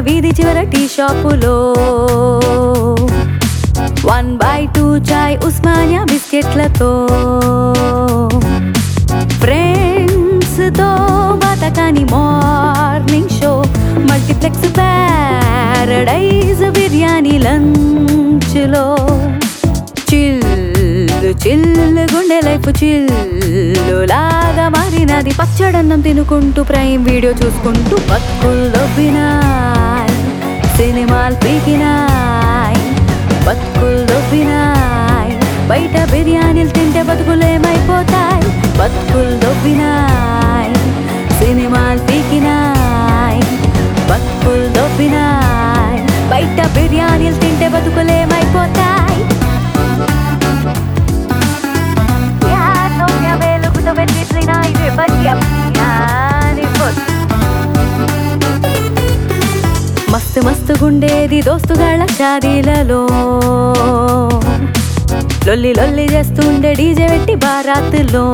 వీధి చివర టీ షాపులో వన్ బై టూ చాయ్ ఉస్మానియా బిస్కెట్లతో ఫ్రెండ్స్ తో బతకని morning show multiplex Paradise biryani lunch లో చిల్లు చిల్లు గుండె లైఫ్ చిల్లు లాగా మారినది పచ్చడన్నం తినుకుంటూ ప్రైమ్ వీడియో చూసుకుంటూ బతుకులు దొబ్బినాయి సినిమాలు పీకినాయి బతుకులు దొబ్బినాయి బయట బిర్యానీలు తింటే బతుకులేమైపోతాయి బతుకులు దొబ్బినాయి సినిమాలు పీకినాయి బతుకులు దొబ్బినాయి బయట బిర్యానీలు తింటే బతుకులేమైపోతాయి Piano mia veluగుతో పెట్టిన ఇదే బయ్యం యాని ఫుట్ మస్తు మస్తు గుండేది దోస్తుగాళ్ళ షాదీలలో లొల్లి లొల్లి చేస్తుండే డీజే పెట్టి బారాతులో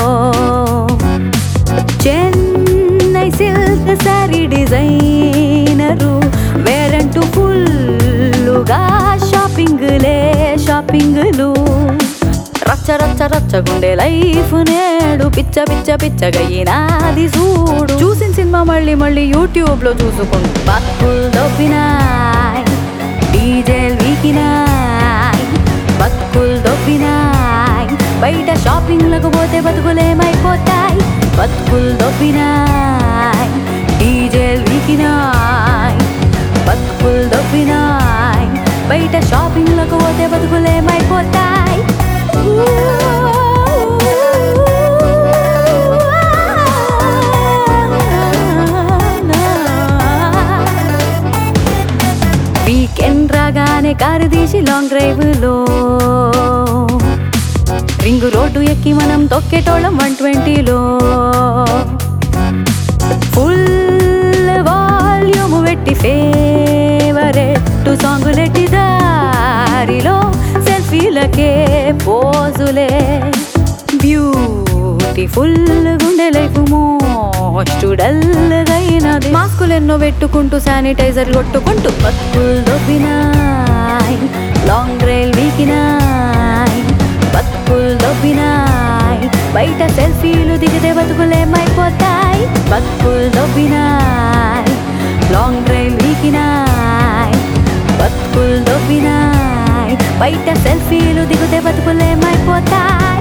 చెన్నై సిల్క్ సారీ డిజైనరు వేరంటూ ఫుల్లుగా షాపింగ్లే షాపింగ్లు రచ్చ రచ్చ రచ్చగుండే లైఫ్ నేడు పిచ్చ పిచ్చ పిచ్చగయ్యినాది చూడు చూసిన సినిమా మళ్ళీ మళ్ళీ యూట్యూబ్ లో చూసుకుంటూ బతుకులు దొబ్బినాయి డీజేలు వీకినాయి బతుకులు దొబ్బినాయి బయట షాపింగ్లకు పోతే బతుకులేమైపోతాయి బతుకులు దొబ్బినాయి డీజేలు వీకినాయి బతుకులు దొబ్బినాయి బయట షాపింగ్లకు పోతే బతుకులేమైపోతాయి వీకెండ్ రాగానే కారు తీసి లాంగ్ డ్రైవ్ లో రింగు రోడ్డు ఎక్కి మనం తొక్కేటోళ్ళం వన్ ట్వంటీలో ఫుల్ వాల్యూమ్ పెట్టి ఫేవరెట్ సాంగులెట్టి దారిలో సెల్ఫీలకే పోజులే బ్యూటిఫుల్ గుండె లైఫ్ మోస్ట్ డల్గైనది మాస్కులు ఎన్నో పెట్టుకుంటూ శానిటైజర్ కొట్టుకుంటూ బతుకులు దొబ్బినాయి లాంగ్ రైల్ వీకినాయి బతుకులు దొబ్బినాయి బయట సెల్ఫీలు దిగితే బతుకులేమైపోతాయి బతుకులు దొబ్బినాయి లాంగ్ డ్రైవ్ వీకినాయి బతుకులు దొబ్బినాయి బయట సెల్ఫీలు దిగితే బతుకులేమైపోతాయి